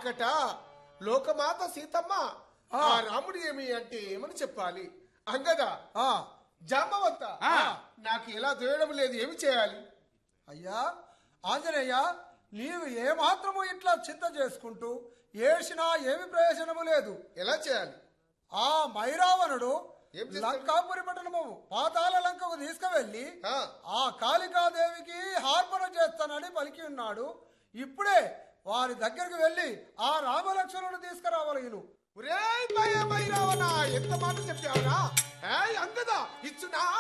అకట లోకమాత సీతమ్మ ఆ రాముడు ఏమి అంటే ఏమని చెప్పాలి అంగదా ఆ, జాంబవంత ఆ. నాకు ఎలా దోయడం లేదు ఏమి చేయాలి అయ్యా ఆంజనేయ నీవు ఏమాత్రము ఇట్లా చింత చేసుకుంటూ ఏడ్చినా ఏమి ప్రయోజనము లేదు ఎలా చేయాలి ఆ మైరావణుడు ఏం చేస్తాడు? లంకాపురి పట్టణము పాతాల లంకకు తీసుకువెళ్లి ఆ. ఆ కాళికాదేవికి హార్పణ చేస్తానని పలికి ఉన్నాడు ఇప్పుడే వారి దగ్గరికి వెళ్లి ఆ రామలక్ష్మణుడు తీసుకురావలగిను ఒరేయ్ భయ భైరవనా ఎంత మాట చెప్పావురా ఏయ్ అంగదా ఇచ్చునా